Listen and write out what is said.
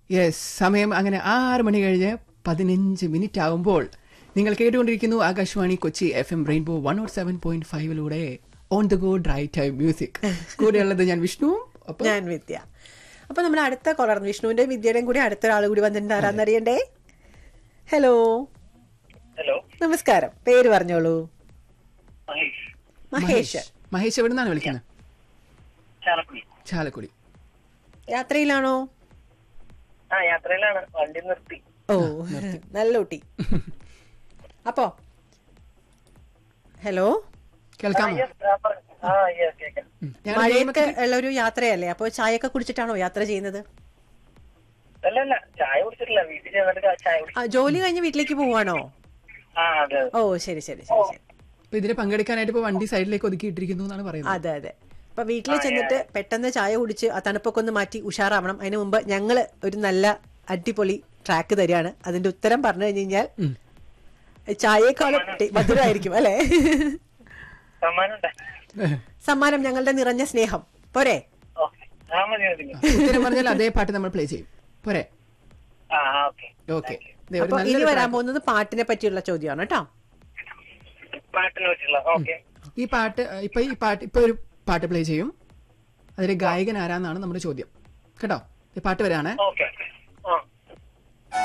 Yes സമയം അങ്ങനെ ആറ് മണി കഴിഞ്ഞ് പതിനഞ്ച് മിനിറ്റ് ആകുമ്പോൾ നിങ്ങൾ കേട്ടുകൊണ്ടിരിക്കുന്നു Akashvani Kochi F M rainbow one or seven point ഫൈവിലൂടെ on the go dry time music കൂടെയുള്ളത് ഞാൻ വിഷ്ണുവും ഒപ്പം ഞാൻ വിദ്യ അപ്പൊ നമ്മുടെ അടുത്ത കോളർ വിഷ്ണുവിന്റെ വിദ്യയുടെയും കൂടി അടുത്ത ഒരാൾ കൂടി വന്നിട്ടുണ്ട് ആരാന്നറിയണ്ടേ ഹലോ ഹലോ നമസ്കാരം പേര് പറഞ്ഞോളൂ മഹേഷ് മഹേഷ് മഹേഷ് എവിടെ നിന്നാണ് വിളിക്കുന്നത് ചാലക്കുടി ചാലക്കുടി യാത്രയിലാണോ ആ യാത്രയിലാണ് വണ്ടി നിർത്തി ഓ നല്ല ഊട്ടി അപ്പോ ഹലോ കേൾക്കാമോ Yes, ആ, പറ- ആ യെസ് കേൾക്കാം ഉം. ഞങ്ങൾ മഴയൊക്കെ ഉള്ള ഒരു യാത്രയല്ലേ അപ്പൊ ചായയൊക്കെ കുടിച്ചിട്ടാണോ യാത്ര ചെയ്യുന്നത് അല്ല അല്ല ചായ കുടിച്ചിട്ടില്ല വീട്ടിൽ ചെന്നിട്ട് കാ- ചായ കുടി ആ, ജോലി കഴിഞ്ഞ് വീട്ടിലേക്ക് പോവാണോ ആ അതെ ഓ ശരി ശരി ശരി ശരി ഇപ്പൊ ഇതിനെ പങ്കെടുക്കാനായിട്ട് ഇപ്പൊ വണ്ടി സൈഡിലേക്ക് ഒതുക്കിയിട്ടിരിക്കുന്നു എന്നാണ് പറയുന്നത് അതെ അതെ അപ്പൊ വീട്ടിൽ ചെന്നിട്ട് പെട്ടെന്ന് ചായ കുടിച്ച് ആ തണുപ്പൊക്കെ ഒന്ന് മാറ്റി ഉഷാറാവണം അതിന് മുമ്പ് ഞങ്ങള് ഒരു നല്ല അടിപൊളി ട്രാക്ക് തരികയാണ് അതിന്റെ ഉത്തരം പറഞ്ഞു കഴിഞ്ഞു കഴിഞ്ഞാൽ ഉം. ചായയേക്കാളും ടെ- മധുരമായിരിക്കും അല്ലെ സമ്മാനം ഉണ്ട് സമ്മാനം ഞങ്ങളുടെ നിറഞ്ഞ സ്നേഹം പോരെ ഓക്കെ ആ മതി മതി ഉത്തരം പറഞ്ഞാൽ അതേ പാട്ട് നമ്മൾ പ്ലേ ചെയ്യും പോരെ ആ ഓക്കെ ഓക്കെ അപ്പൊ ഇനി വരാൻ പോകുന്നത് പാട്ടിനെ പറ്റിയുള്ള ചോദ്യമാണ് കേട്ടോ പാട്ടിന് പറ്റില്ല ഓക്കെ ഈ പാട്ട് ഇപ്പൊ ഈ പാട്ട് ഇപ്പൊ ഒരു പാട്ട് പ്ലേ ചെയ്യും അതിലെ ഗായകൻ ആരാന്നാണ് നമ്മുടെ ചോദ്യം കേട്ടോ ഈ പാട്ട് വരാണ് ഓക്കെ ആ